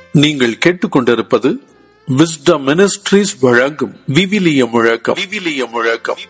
நீங்கள் கேட்டுக்கொண்டிருப்பது wisdom ministries வழங்கும் விவிலிய முழக்கம் விவிலிய முழக்கம்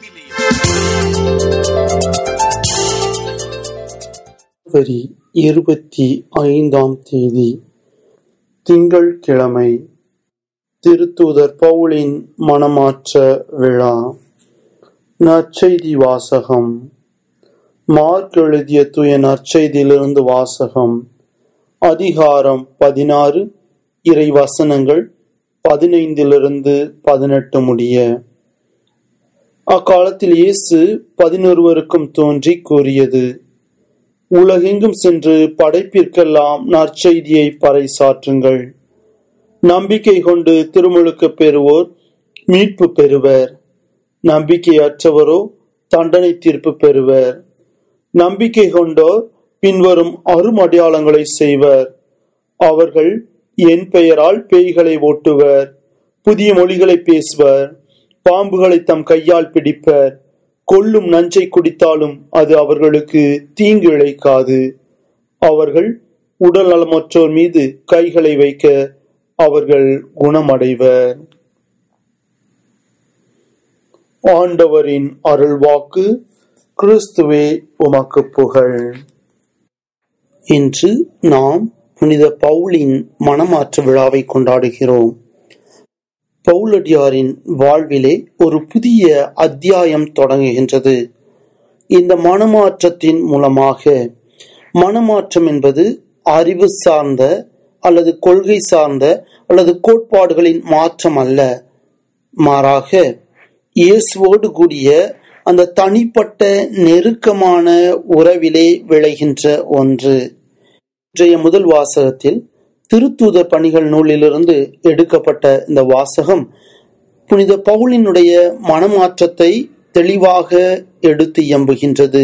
ஜனவரி இருபத்தி ஐந்தாம் தேதி திங்கட்கிழமை திருத்தூதர் பவுலின் மனமாற்ற விழா நற்செய்தி வாசகம் மார்க் எழுதிய தூய நற்செய்தியிலிருந்து வாசகம் அதிகாரம் பதினாறு இறை வசனங்கள் பதினைந்திலிருந்து பதினெட்டு முடிய அக்காலத்தில் இயேசு பதினொருவருக்கும் தோன்றி கூறியது உலகெங்கும் சென்று படைப்பிற்கெல்லாம் நற்செய்தியை பறைசாற்றுங்கள் நம்பிக்கை கொண்டு திருமுழுக்கு பெறுவோர் மீட்பு பெறுவர் நம்பிக்கையற்றவரோ தண்டனை தீர்ப்பு பெறுவர் நம்பிக்கை கொண்டோர் பின்வரும் அருமடையாளங்களை செய்வர் அவர்கள் என் பெயரால் பேய்களை ஓட்டுவர் புதிய மொழிகளை பேசுவர் பாம்புகளை தம் கையால் பிடிப்பர் கொல்லும் நஞ்சை குடித்தாலும் அது அவர்களுக்கு தீங்கு இழைக்காது அவர்கள் உடல் நலமற்றோர் மீது கைகளை வைக்க அவர்கள் குணமடைவர் ஆண்டவரின் அருள்வாக்கு கிறிஸ்துவே உமக்கு புகழ் இன்று நாம் புனித பவுலின் மனமாற்று விழாவை கொண்டாடுகிறோம் பவுலடியாரின் வாழ்விலே ஒரு புதிய அத்தியாயம் தொடங்குகின்றது இந்த மனமாற்றத்தின் மூலமாக மனமாற்றம் என்பது அறிவு சார்ந்த அல்லது கொள்கை சார்ந்த அல்லது கோட்பாடுகளின் மாற்றம் அல்ல மாறாக இயேசுவோடு கூடிய அந்த தனிப்பட்ட நெருக்கமான உறவிலே விளைகின்ற ஒன்று இன்றைய முதல் வாசகத்தில் திருத்தூத பணிகள் நூலிலிருந்து எடுக்கப்பட்ட இந்த வாசகம் புனித பவுலினுடைய மனமாற்றத்தை தெளிவாக எடுத்து எம்புகின்றது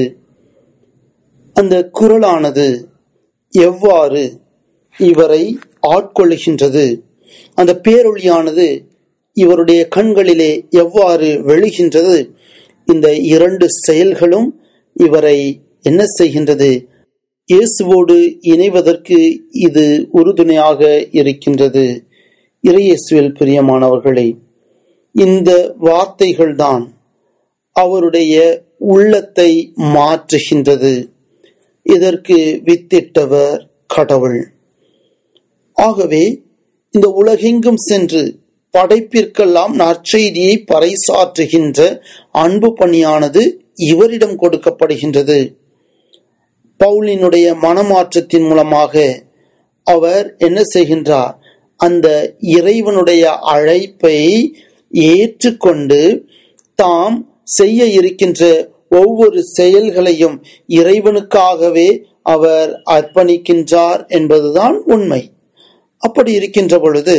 அந்த குரலானது எவ்வாறு இவரை ஆட்கொள்ளுகின்றது அந்த பேரொளியானது இவருடைய கண்களிலே எவ்வாறு வெளிகின்றது இந்த இரண்டு செயல்களும் இவரை என்ன செய்கின்றது இயேசுவோடு இணைவதற்கு இது உறுதுணையாக இருக்கின்றது இறையேசுவில் பிரியமானவர்களே இந்த வார்த்தைகள்தான் அவருடைய உள்ளத்தை மாற்றுகின்றது இதற்கு வித்திட்டவர் கடவுள் ஆகவே இந்த உலகெங்கும் சென்று படைப்பிற்கெல்லாம் நற்செய்தியை பறைசாற்றுகின்ற அன்பு பணியானது இவரிடம் கொடுக்கப்படுகின்றது பவுலினுடைய மனமாற்றத்தின் மூலமாக அவர் என்ன செய்கின்றார் அந்த இறைவனுடைய அழைப்பை ஏற்றுக்கொண்டு தாம் செய்ய இருக்கின்ற ஒவ்வொரு செயல்களையும் இறைவனுக்காகவே அவர் அர்ப்பணிக்கின்றார் என்பதுதான் உண்மை அப்படி இருக்கின்ற பொழுது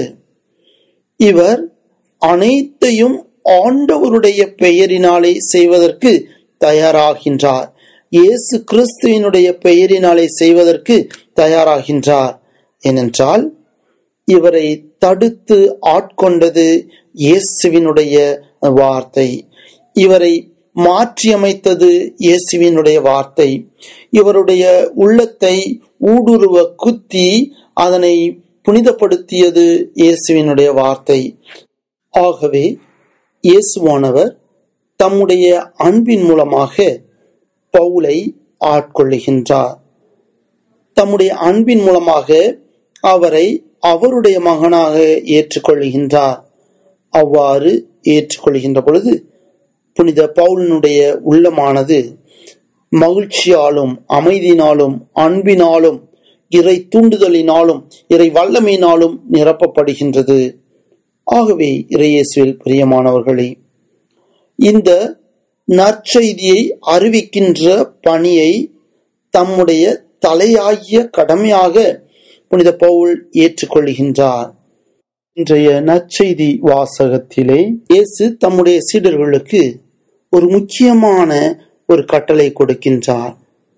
இவர் அனைத்தையும் ஆண்டவருடைய பெயரினாலே செய்வதற்கு தயாராகின்றார் இயேசு கிறிஸ்துவினுடைய பெயரினாலே செய்வதற்கு தயாராகின்றார் ஏனென்றால் இவரை தடுத்து ஆட்கொண்டது இயேசுவினுடைய வார்த்தை இவரை மாற்றியமைத்தது இயேசுவினுடைய வார்த்தை இவருடைய உள்ளத்தை ஊடுருவ குத்தி அதனை புனிதப்படுத்தியது இயேசுவினுடைய வார்த்தை ஆகவே இயேசுவானவர் தம்முடைய அன்பின் மூலமாக பவுலை ஆட்கொள்ளுகின்றார் தம்முடைய அன்பின் மூலமாக அவரை அவருடைய மகனாக ஏற்றுக்கொள்கின்றார் அவ்வாறு ஏற்றுக்கொள்கின்ற பொழுது புனித பவுலினுடைய உள்ளமானது மகிழ்ச்சியாலும் அமைதியினாலும் அன்பினாலும் இறை தூண்டுதலினாலும் இறை வல்லமையினாலும் நிரப்பப்படுகின்றது ஆகவே இறையேசுவில் பிரியமானவர்களே இந்த நற்செய்தியை அறிவிக்கின்ற பணியை தம்முடைய தலையாகிய கடமையாக புனித பவுல் ஏற்றுக்கொள்கின்றார் இன்றைய நற்செய்தி வாசகத்திலே இயேசு தம்முடைய சீடர்களுக்கு ஒரு முக்கியமான ஒரு கட்டளை கொடுக்கின்றார்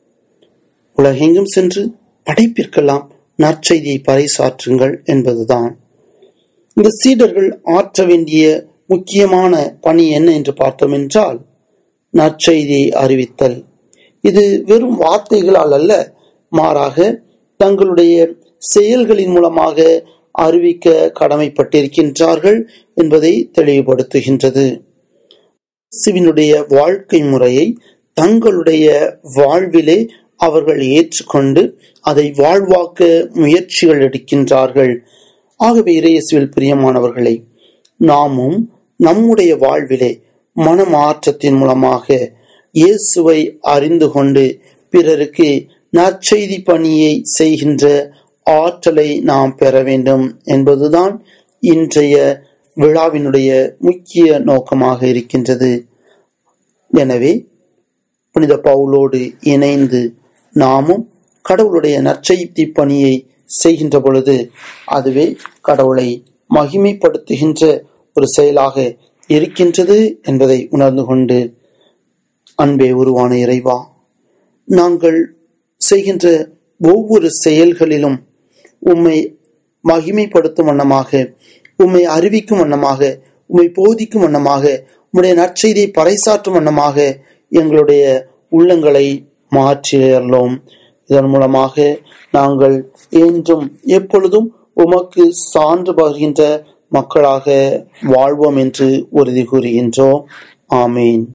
உலகெங்கும் சென்று படைப்பிற்கெல்லாம் நற்செய்தியை பறைசாற்றுங்கள் என்பதுதான் இந்த சீடர்கள் ஆற்ற வேண்டிய முக்கியமான பணி என்ன என்று பார்த்தோம் என்றால் நற்செய்தியை அறிவித்தல் இது வெறும் வார்த்தைகளால் அல்ல மாறாக தங்களுடைய செயல்களின் மூலமாக அறிவிக்க கடமைப்பட்டிருக்கின்றார்கள் என்பதை தெளிவுபடுத்துகின்றது இயேசுவினுடைய வாழ்க்கை முறையை தங்களுடைய வாழ்விலே அவர்கள் ஏற்றுக்கொண்டு அதை வாழ்வாக்க முயற்சிகள் எடுக்கின்றார்கள் ஆகவே இறையேசுவில் பிரியமானவர்களை நாமும் நம்முடைய வாழ்விலே மனமாற்றத்தின் மூலமாக இயேசுவை அறிந்து கொண்டு பிறருக்கு நற்செய்தி பணியை செய்கின்ற ஆற்றலை நாம் பெற வேண்டும் என்பதுதான் இன்றைய விழாவினுடைய முக்கிய நோக்கமாக இருக்கின்றது எனவே புனித பவுலோடு இணைந்து நாமும் கடவுளுடைய நற்செய்தி பணியை செய்கின்ற பொழுது அதுவே கடவுளை மகிமைப்படுத்துகின்ற ஒரு செயலாக இருக்கின்றது என்பதை உணர்ந்து கொண்டு அன்பே உருவான இறைவா நாங்கள் செய்கின்ற ஒவ்வொரு செயல்களிலும் உம்மை மகிமைப்படுத்தும் வண்ணமாக உம்மை அறிவிக்கும் வண்ணமாக உம்மை போதிக்கும் வண்ணமாக உம்முடைய நற்செய்தியை பறைசாற்றும் வண்ணமாக எங்களுடைய உள்ளங்களை மாற்றியறலோம் இதன் மூலமாக நாங்கள் என்றும் எப்பொழுதும் உமக்கு சான்று பகிர்கின்ற மக்களாக வாழ்வோம் என்று உறுதி கூறுகின்றோம் ஆமீன்